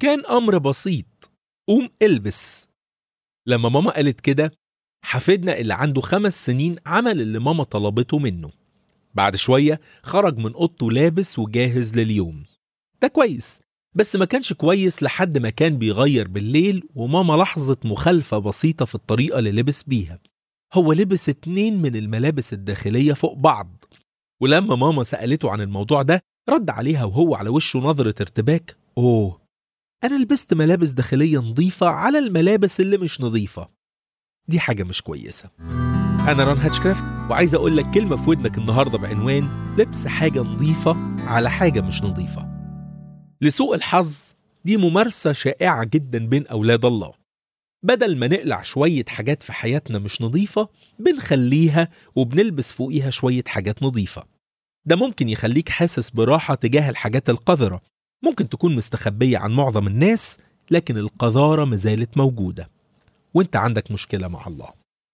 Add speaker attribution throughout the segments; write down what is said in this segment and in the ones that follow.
Speaker 1: كان أمر بسيط قوم البس لما ماما قالت كده حفيدنا اللي عنده خمس سنين عمل اللي ماما طلبته منه بعد شوية خرج من أوضته لابس وجاهز لليوم ده كويس بس ما كانش كويس لحد ما كان بيغير بالليل وماما لاحظت مخالفة بسيطة في الطريقة اللي لبس بيها هو لبس اتنين من الملابس الداخلية فوق بعض ولما ماما سألته عن الموضوع ده رد عليها وهو على وشه نظرة ارتباك أوه أنا لبست ملابس داخلية نظيفة على الملابس اللي مش نظيفة دي حاجة مش كويسة أنا ران هاتشكرافت وعايز أقول لك كلمة في ودنك النهاردة بعنوان لبس حاجة نظيفة على حاجة مش نظيفة لسوء الحظ دي ممارسة شائعة جدا بين أولاد الله بدل ما نقلع شوية حاجات في حياتنا مش نظيفة بنخليها وبنلبس فوقيها شوية حاجات نظيفة ده ممكن يخليك حاسس براحة تجاه الحاجات القذرة ممكن تكون مستخبية عن معظم الناس لكن القذارة مازالت موجودة وانت عندك مشكلة مع الله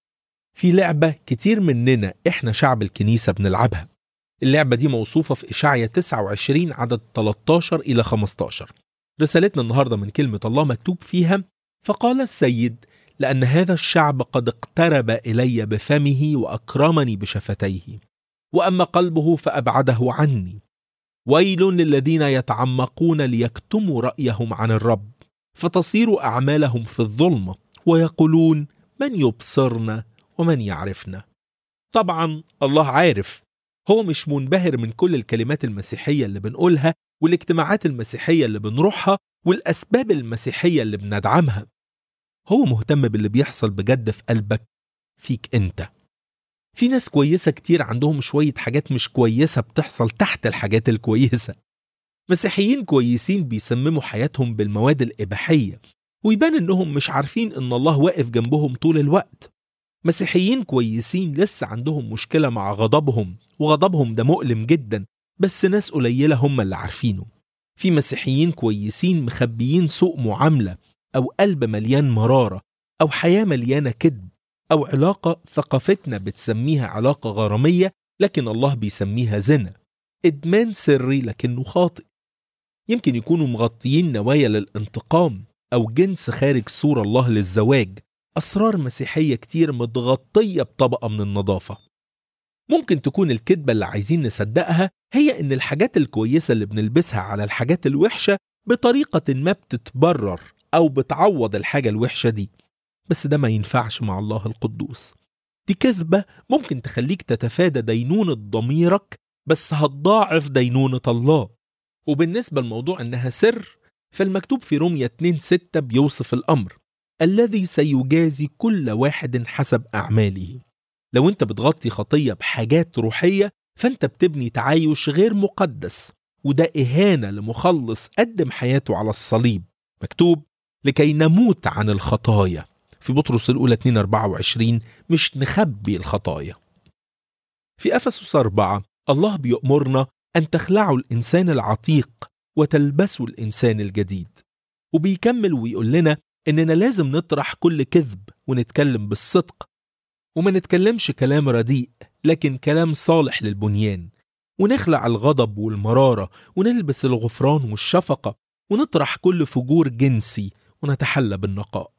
Speaker 1: في لعبة كتير مننا احنا شعب الكنيسة بنلعبها اللعبة دي موصوفة في إشعيا 29 عدد 13 إلى 15 رسالتنا النهاردة من كلمة الله مكتوب فيها فقال السيد لأن هذا الشعب قد اقترب إلي بفمه وأكرمني بشفتيه وأما قلبه فأبعده عني ويل للذين يتعمقون ليكتموا رأيهم عن الرب فتصير أعمالهم في الظلمة ويقولون من يبصرنا ومن يعرفنا طبعا الله عارف هو مش منبهر من كل الكلمات المسيحية اللي بنقولها والاجتماعات المسيحية اللي بنروحها والأسباب المسيحية اللي بندعمها هو مهتم باللي بيحصل بجد في قلبك فيك أنت في ناس كويسة كتير عندهم شوية حاجات مش كويسة بتحصل تحت الحاجات الكويسة مسيحيين كويسين بيسمموا حياتهم بالمواد الإباحية ويبان إنهم مش عارفين إن الله واقف جنبهم طول الوقت مسيحيين كويسين لسه عندهم مشكلة مع غضبهم وغضبهم ده مؤلم جدا بس ناس قليلة هم اللي عارفينه في مسيحيين كويسين مخبيين سوء معاملة أو قلب مليان مرارة أو حياة مليانة كذب أو علاقة ثقافتنا بتسميها علاقة غرامية لكن الله بيسميها زنا إدمان سري لكنه خاطئ يمكن يكونوا مغطيين نوايا للانتقام أو جنس خارج صورة الله للزواج أسرار مسيحية كتير متغطية بطبقة من النظافة ممكن تكون الكذبة اللي عايزين نصدقها هي إن الحاجات الكويسة اللي بنلبسها على الحاجات الوحشة بطريقة ما بتتبرر أو بتعوض الحاجة الوحشة دي بس ده ما ينفعش مع الله القدوس دي كذبة ممكن تخليك تتفادى دينونة ضميرك بس هتضاعف دينونة الله وبالنسبة لموضوع إنها سر فالمكتوب في رومية 2 6 بيوصف الأمر الذي سيجازي كل واحد حسب أعماله لو أنت بتغطي خطية بحاجات روحية فأنت بتبني تعايش غير مقدس وده إهانة لمخلص قدم حياته على الصليب مكتوب لكي نموت عن الخطايا في بطرس الأولى 2 24 مش نخبي الخطايا في أفسس 4 الله بيأمرنا أن تخلعوا الإنسان العتيق وتلبسوا الإنسان الجديد وبيكمل ويقول لنا إننا لازم نطرح كل كذب ونتكلم بالصدق وما نتكلمش كلام رديء لكن كلام صالح للبنيان ونخلع الغضب والمرارة ونلبس الغفران والشفقة ونطرح كل فجور جنسي ونتحلى بالنقاء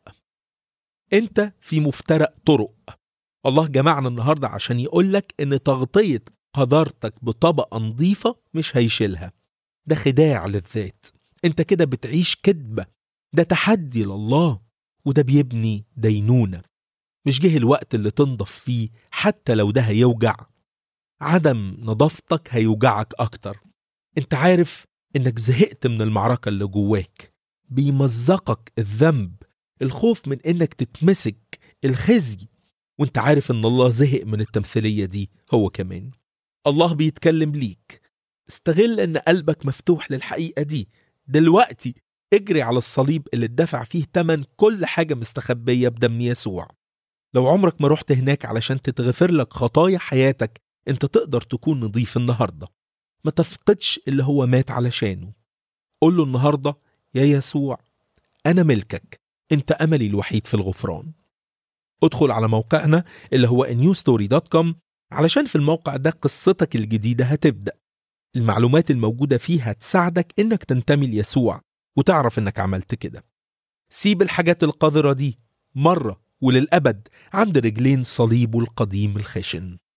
Speaker 1: انت في مفترق طرق الله جمعنا النهاردة عشان يقولك ان تغطية قذارتك بطبقة نظيفة مش هيشيلها ده خداع للذات انت كده بتعيش كذبة ده تحدي لله وده بيبني دينونة مش جه الوقت اللي تنضف فيه حتى لو ده هيوجع عدم نظافتك هيوجعك أكتر انت عارف انك زهقت من المعركة اللي جواك بيمزقك الذنب الخوف من انك تتمسك الخزي وانت عارف ان الله زهق من التمثيلية دي هو كمان الله بيتكلم ليك استغل ان قلبك مفتوح للحقيقة دي دلوقتي اجري على الصليب اللي اتدفع فيه تمن كل حاجة مستخبية بدم يسوع لو عمرك ما رحت هناك علشان تتغفر لك خطايا حياتك انت تقدر تكون نظيف النهاردة ما تفقدش اللي هو مات علشانه قول له النهاردة يا يسوع أنا ملكك أنت أملي الوحيد في الغفران ادخل على موقعنا اللي هو newstory.com علشان في الموقع ده قصتك الجديدة هتبدأ المعلومات الموجودة فيه هتساعدك إنك تنتمي ليسوع وتعرف إنك عملت كده سيب الحاجات القذرة دي مرة وللأبد عند رجلين صليبه القديم الخشن